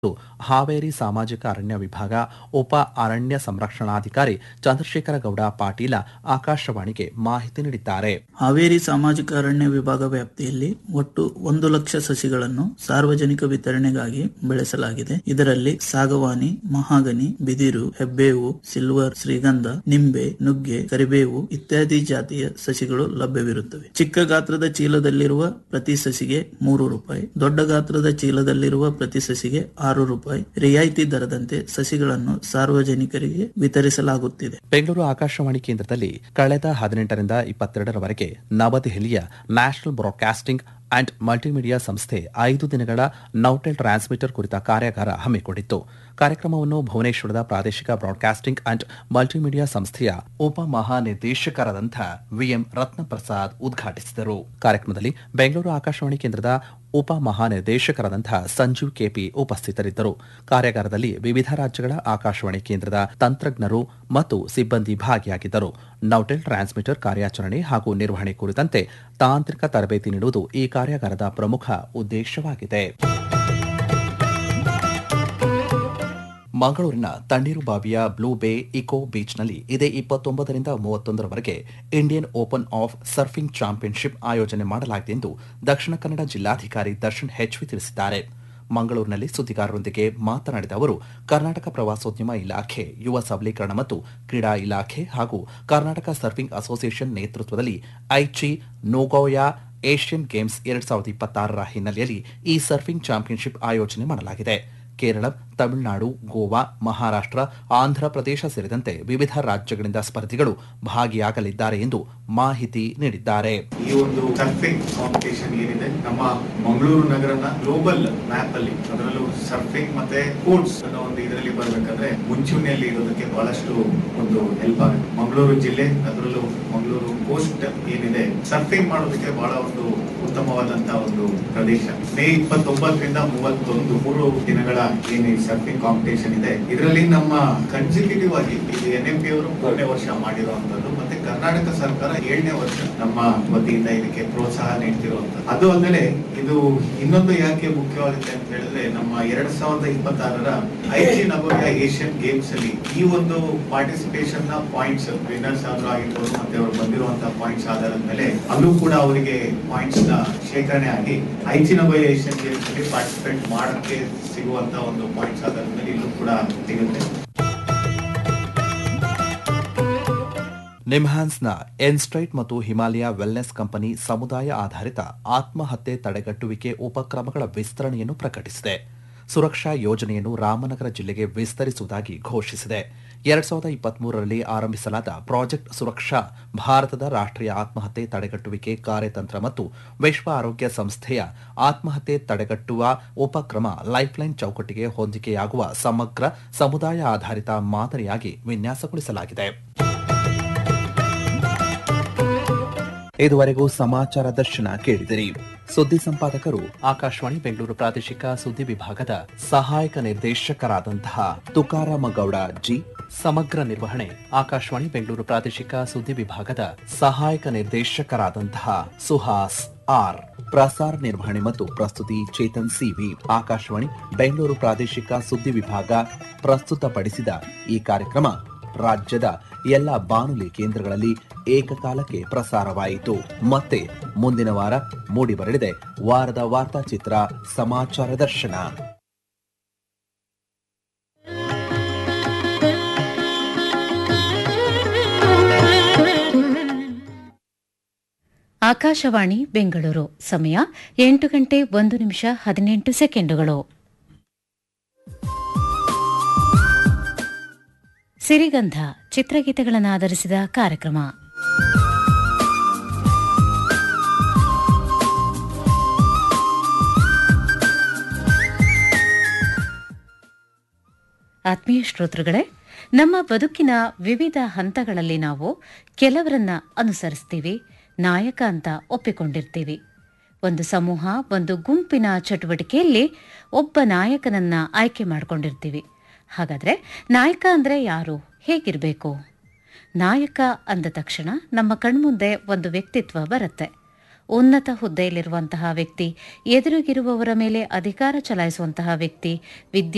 ಹಾವೇರಿ ಸಾಮಾಜಿಕ ಅರಣ್ಯ ವಿಭಾಗ ಉಪ ಅರಣ್ಯ ಸಂರಕ್ಷಣಾಧಿಕಾರಿ ಚಂದ್ರಶೇಖರ ಗೌಡ ಪಾಟೀಲ ಆಕಾಶವಾಣಿಗೆ ಮಾಹಿತಿ ನೀಡಿದ್ದಾರೆ ಹಾವೇರಿ ಸಾಮಾಜಿಕ ಅರಣ್ಯ ವಿಭಾಗ ವ್ಯಾಪ್ತಿಯಲ್ಲಿ ಒಟ್ಟು ಒಂದು ಲಕ್ಷ ಸಸಿಗಳನ್ನು ಸಾರ್ವಜನಿಕ ವಿತರಣೆಗಾಗಿ ಬೆಳೆಸಲಾಗಿದೆ ಇದರಲ್ಲಿ ಸಾಗವಾನಿ ಮಹಾಗನಿ ಬಿದಿರು ಹೆಬ್ಬೇವು ಸಿಲ್ವರ್ ಶ್ರೀಗಂಧ ನಿಂಬೆ ನುಗ್ಗೆ ಕರಿಬೇವು ಇತ್ಯಾದಿ ಜಾತಿಯ ಸಸಿಗಳು ಲಭ್ಯವಿರುತ್ತವೆ ಚಿಕ್ಕ ಗಾತ್ರದ ಚೀಲದಲ್ಲಿರುವ ಪ್ರತಿ ಸಸಿಗೆ ಮೂರು ರೂಪಾಯಿ ದೊಡ್ಡ ಗಾತ್ರದ ಚೀಲದಲ್ಲಿರುವ ಪ್ರತಿ ಸಸಿಗೆ ಆರು ರೂಪಾಯಿ ರಿಯಾಯಿತಿ ದರದಂತೆ ಸಸಿಗಳನ್ನು ಸಾರ್ವಜನಿಕರಿಗೆ ವಿತರಿಸಲಾಗುತ್ತಿದೆ ಬೆಂಗಳೂರು ಆಕಾಶವಾಣಿ ಕೇಂದ್ರದಲ್ಲಿ ಕಳೆದ ಹದಿನೆಂಟರಿಂದ ಇಪ್ಪತ್ತೆರಡರವರೆಗೆ ನವದೆಹಲಿಯ ನ್ಯಾಷನಲ್ ಬ್ರಾಡ್ಕಾಸ್ಟಿಂಗ್ ಅಂಡ್ ಮಲ್ಟಿಮೀಡಿಯಾ ಸಂಸ್ಥೆ ಐದು ದಿನಗಳ ನೌಟೆಲ್ ಟ್ರಾನ್ಸ್ಮಿಟರ್ ಕುರಿತ ಕಾರ್ಯಾಗಾರ ಹಮ್ಮಿಕೊಂಡಿತ್ತು ಕಾರ್ಯಕ್ರಮವನ್ನು ಭುವನೇಶ್ವರದ ಪ್ರಾದೇಶಿಕ ಬ್ರಾಡ್ಕಾಸ್ಟಿಂಗ್ ಅಂಡ್ ಮಲ್ಟಿಮೀಡಿಯಾ ಸಂಸ್ಥೆಯ ಉಪ ಮಹಾನಿರ್ದೇಶಕರಾದಂಥ ವಿಎಂ ರತ್ನಪ್ರಸಾದ್ ಉದ್ಘಾಟಿಸಿದರು ಕಾರ್ಯಕ್ರಮದಲ್ಲಿ ಬೆಂಗಳೂರು ಆಕಾಶವಾಣಿ ಕೇಂದ್ರದ ಉಪ ಮಹಾನಿರ್ದೇಶಕರಾದಂಥ ಸಂಜೀವ್ ಕೆಪಿ ಉಪಸ್ಥಿತರಿದ್ದರು ಕಾರ್ಯಾಗಾರದಲ್ಲಿ ವಿವಿಧ ರಾಜ್ಯಗಳ ಆಕಾಶವಾಣಿ ಕೇಂದ್ರದ ತಂತ್ರಜ್ಞರು ಮತ್ತು ಸಿಬ್ಬಂದಿ ಭಾಗಿಯಾಗಿದ್ದರು ನೌಟೆಲ್ ಟ್ರಾನ್ಸ್ಮಿಟರ್ ಕಾರ್ಯಾಚರಣೆ ಹಾಗೂ ನಿರ್ವಹಣೆ ಕುರಿತಂತೆ ತಾಂತ್ರಿಕ ತರಬೇತಿ ನೀಡುವುದು ಈ ಕಾರ್ಯಾಗಾರದ ಪ್ರಮುಖ ಉದ್ದೇಶವಾಗಿದೆ ಮಂಗಳೂರಿನ ತಣ್ಣೀರುಬಾವಿಯ ಬ್ಲೂ ಬೇ ಇಕೋ ಬೀಚ್ನಲ್ಲಿ ಇದೇ ಇಪ್ಪತ್ತೊಂಬತ್ತರಿಂದ ಮೂವತ್ತೊಂದರವರೆಗೆ Indian open of surfing championship ಆಯೋಜನೆ ಮಾಡಲಾಗಿದೆ ಎಂದು ದಕ್ಷಿಣ ಕನ್ನಡ ಜಿಲ್ಲಾಧಿಕಾರಿ ದರ್ಶನ್ ಹೆಚ್ವಿ ತಿಳಿಸಿದ್ದಾರೆ ಮಂಗಳೂರಿನಲ್ಲಿ ಸುದ್ದಿಗಾರರೊಂದಿಗೆ ಮಾತನಾಡಿದ ಅವರು ಕರ್ನಾಟಕ ಪ್ರವಾಸೋದ್ಯಮ ಇಲಾಖೆ ಯುವ ಸಬಲೀಕರಣ ಮತ್ತು ಕ್ರೀಡಾ ಇಲಾಖೆ ಹಾಗೂ ಕರ್ನಾಟಕ ಸರ್ಫಿಂಗ್ ಅಸೋಸಿಯೇಷನ್ ನೇತೃತ್ವದಲ್ಲಿ ಐಚಿ ನೋಗೋಯಾ ಏಷ್ಯನ್ ಗೇಮ್ಸ್ ಎರಡ್ ಸಾವಿರದ ಇಪ್ಪತ್ತಾರರ ಹಿನ್ನೆಲೆಯಲ್ಲಿ ಈ ಸರ್ಫಿಂಗ್ ಚಾಂಪಿಯನ್ಶಿಪ್ ಆಯೋಜನೆ ಮಾಡಲಾಗಿದೆ ಕೇರಳ ತಮಿಳುನಾಡು ಗೋವಾ ಮಹಾರಾಷ್ಟ್ರ ಆಂಧ್ರಪ್ರದೇಶ ಸೇರಿದಂತೆ ವಿವಿಧ ರಾಜ್ಯಗಳಿಂದ ಸ್ಪರ್ಧಿಗಳು ಭಾಗಿಯಾಗಲಿದ್ದಾರೆ ಎಂದು ಮಾಹಿತಿ ನೀಡಿದ್ದಾರೆ ಈ ಒಂದು ಸರ್ಫಿಂಗ್ ಕಾಂಪಿಟೇಷನ್ ಏನಿದೆ ನಮ್ಮ ಮಂಗಳೂರು ನಗರನ ಗ್ಲೋಬಲ್ ಮ್ಯಾಪ್ ಅಲ್ಲಿ ಅದರಲ್ಲೂ ಸರ್ಫಿಂಗ್ ಮತ್ತೆ ಸ್ಪೋರ್ಟ್ಸ್ ಅನ್ನೋ ಒಂದು ಇದರಲ್ಲಿ ಬರ್ಬೇಕಾದ್ರೆ ಮುಂಚೂಣಿಯಲ್ಲಿ ಇರೋದಕ್ಕೆ ಬಹಳಷ್ಟು ಒಂದು ಹೆಲ್ಪ್ ಆಗುತ್ತೆ ಮಂಗಳೂರು ಜಿಲ್ಲೆ ಅದರಲ್ಲೂ ಮಂಗಳೂರು ಕೋಸ್ಟ್ ಏನಿದೆ ಸರ್ಫಿಂಗ್ ಮಾಡೋದಕ್ಕೆ ಬಹಳ ಒಂದು ಉತ್ತಮವಾದಂತಹ ಒಂದು ಪ್ರದೇಶ ಮೇ ಇಪ್ಪತ್ತೊಂಬತ್ತರಿಂದ ಮೂವತ್ತೊಂದು ಮೂರು ದಿನಗಳ ಏನು ಈ ಸರ್ಫಿಂಗ್ ಕಾಂಪಿಟೇಷನ್ ಇದೆ ಇದರಲ್ಲಿ ನಮ್ಮ ಕನ್ಸಿಕ್ಯೂಟಿವ್ ಆಗಿ ಇದು ಎನ್ ಎಂ ಪಿ ಅವರು ಮೂರನೇ ವರ್ಷ ಮಾಡಿರುವಂತದ್ದು ಮತ್ತೆ ಕರ್ನಾಟಕ ಸರ್ಕಾರ ಏಳನೇ ವರ್ಷ ನಮ್ಮ ವತಿಯಿಂದ ಇದಕ್ಕೆ ಪ್ರೋತ್ಸಾಹ ನೀಡ್ತಿರುವಂತದ್ದು ಅದು ಅಲ್ಲದೆ ಇದು ಇನ್ನೊಂದು ಯಾಕೆ ಮುಖ್ಯವಾಗುತ್ತೆ ಅಂತ ಹೇಳಿದ್ರೆ ನಮ್ಮ ಎರಡ್ ಸಾವಿರದ ಇಪ್ಪತ್ತಾರರ ಐಜಿ ನಗೋಯ ಏಷ್ಯನ್ ಗೇಮ್ಸ್ ಅಲ್ಲಿ ಈ ಒಂದು ಪಾರ್ಟಿಸಿಪೇಷನ್ ನ ಪಾಯಿಂಟ್ಸ್ ವಿನ್ನರ್ಸ್ ಆದ್ರೂ ಆಗಿರ್ಬೋದು ಮತ್ತೆ ಅವರು ಬಂದಿರುವಂತಹ ಪಾಯಿಂಟ್ಸ್ ಆಧಾರದ ಮೇಲೆ ಅಲ್ಲೂ ಕೂಡ ಅವರಿಗೆ ಪಾಯಿಂಟ್ಸ್ ನ ಶೇಖರಣೆ ಆಗಿ ಐಜಿ ನಗೋಯ ಏಷ್ಯನ್ ಗೇಮ್ಸ್ ಅಲ್ಲಿ ಪಾರ್ಟಿಸಿಪೇಟ್ ಮಾಡಕ್ಕೆ ಸಿಗುವಂತ ಒಂದು ಪಾಯಿಂಟ್ಸ್ ಆಧಾರದ ಮೇಲೆ ಇಲ್ಲೂ ಕೂಡ ಸಿಗುತ್ತೆ ನಿಮ್ಹಾನ್ಸ್ನ ಎನ್ಸ್ಟ್ರೈಟ್ ಮತ್ತು ಹಿಮಾಲಯ ವೆಲ್ನೆಸ್ ಕಂಪನಿ ಸಮುದಾಯ ಆಧಾರಿತ ಆತ್ಮಹತ್ಯೆ ತಡೆಗಟ್ಟುವಿಕೆ ಉಪಕ್ರಮಗಳ ವಿಸ್ತರಣೆಯನ್ನು ಪ್ರಕಟಿಸಿದೆ ಸುರಕ್ಷಾ ಯೋಜನೆಯನ್ನು ರಾಮನಗರ ಜಿಲ್ಲೆಗೆ ವಿಸ್ತರಿಸುವುದಾಗಿ ಘೋಷಿಸಿದೆ ಎರಡ್ ಸಾವಿರದ ಇಪ್ಪತ್ಮೂರರಲ್ಲಿ ಆರಂಭಿಸಲಾದ ಪ್ರಾಜೆಕ್ಟ್ ಸುರಕ್ಷಾ ಭಾರತದ ರಾಷ್ಟ್ರೀಯ ಆತ್ಮಹತ್ಯೆ ತಡೆಗಟ್ಟುವಿಕೆ ಕಾರ್ಯತಂತ್ರ ಮತ್ತು ವಿಶ್ವ ಆರೋಗ್ಯ ಸಂಸ್ಥೆಯ ಆತ್ಮಹತ್ಯೆ ತಡೆಗಟ್ಟುವ ಉಪಕ್ರಮ ಲೈಫ್ಲೈನ್ ಚೌಕಟ್ಟಿಗೆ ಹೊಂದಿಕೆಯಾಗುವ ಸಮಗ್ರ ಸಮುದಾಯ ಆಧಾರಿತ ಮಾದರಿಯಾಗಿ ವಿನ್ಯಾಸಗೊಳಿಸಲಾಗಿದೆ ಇದುವರೆಗೂ ಸಮಾಚಾರ ದರ್ಶನ ಕೇಳಿದಿರಿ ಸುದ್ದಿ ಸಂಪಾದಕರು ಆಕಾಶವಾಣಿ ಬೆಂಗಳೂರು ಪ್ರಾದೇಶಿಕ ಸುದ್ದಿ ವಿಭಾಗದ ಸಹಾಯಕ ನಿರ್ದೇಶಕರಾದಂತಹ ತುಕಾರಾಮ ಗೌಡ ಜಿ ಸಮಗ್ರ ನಿರ್ವಹಣೆ ಆಕಾಶವಾಣಿ ಬೆಂಗಳೂರು ಪ್ರಾದೇಶಿಕ ಸುದ್ದಿ ವಿಭಾಗದ ಸಹಾಯಕ ನಿರ್ದೇಶಕರಾದಂತಹ ಸುಹಾಸ್ ಆರ್ ಪ್ರಸಾರ ನಿರ್ವಹಣೆ ಮತ್ತು ಪ್ರಸ್ತುತಿ ಚೇತನ್ ಸಿವಿ ಆಕಾಶವಾಣಿ ಬೆಂಗಳೂರು ಪ್ರಾದೇಶಿಕ ಸುದ್ದಿ ವಿಭಾಗ ಪ್ರಸ್ತುತಪಡಿಸಿದ ಈ ಕಾರ್ಯಕ್ರಮ ರಾಜ್ಯದ ಎಲ್ಲ ಬಾನುಲಿ ಕೇಂದ್ರಗಳಲ್ಲಿ ಏಕಕಾಲಕ್ಕೆ ಪ್ರಸಾರವಾಯಿತು ಮತ್ತೆ ಮುಂದಿನ ವಾರ ಮೂಡಿಬರಲಿದೆ ವಾರದ ವಾರ್ತಾಚಿತ್ರ ಸಮಾಚಾರ ದರ್ಶನ ಆಕಾಶವಾಣಿ ಬೆಂಗಳೂರು ಸಮಯ ಎಂಟು ಗಂಟೆ ಒಂದು ನಿಮಿಷ ಹದಿನೆಂಟು ಸೆಕೆಂಡುಗಳು ಸಿರಿಗಂಧ ಚಿತ್ರಗೀತೆಗಳನ್ನು ಆಧರಿಸಿದ ಕಾರ್ಯಕ್ರಮ ಆತ್ಮೀಯ ಶ್ರೋತೃಗಳೇ ನಮ್ಮ ಬದುಕಿನ ವಿವಿಧ ಹಂತಗಳಲ್ಲಿ ನಾವು ಕೆಲವರನ್ನ ಅನುಸರಿಸ್ತೀವಿ ನಾಯಕ ಅಂತ ಒಪ್ಪಿಕೊಂಡಿರ್ತೀವಿ ಒಂದು ಸಮೂಹ ಒಂದು ಗುಂಪಿನ ಚಟುವಟಿಕೆಯಲ್ಲಿ ಒಬ್ಬ ನಾಯಕನನ್ನ ಆಯ್ಕೆ ಮಾಡ್ಕೊಂಡಿರ್ತೀವಿ ಹಾಗಾದ್ರೆ ನಾಯಕ ಅಂದ್ರೆ ಯಾರು ಹೇಗಿರಬೇಕು ನಾಯಕ ಅಂದ ತಕ್ಷಣ ನಮ್ಮ ಕಣ್ಮುಂದೆ ಒಂದು ವ್ಯಕ್ತಿತ್ವ ಬರುತ್ತೆ ಉನ್ನತ ಹುದ್ದೆಯಲ್ಲಿರುವಂತಹ ವ್ಯಕ್ತಿ ಎದುರಿಗಿರುವವರ ಮೇಲೆ ಅಧಿಕಾರ ಚಲಾಯಿಸುವಂತಹ ವ್ಯಕ್ತಿ ವಿದ್ಯಾ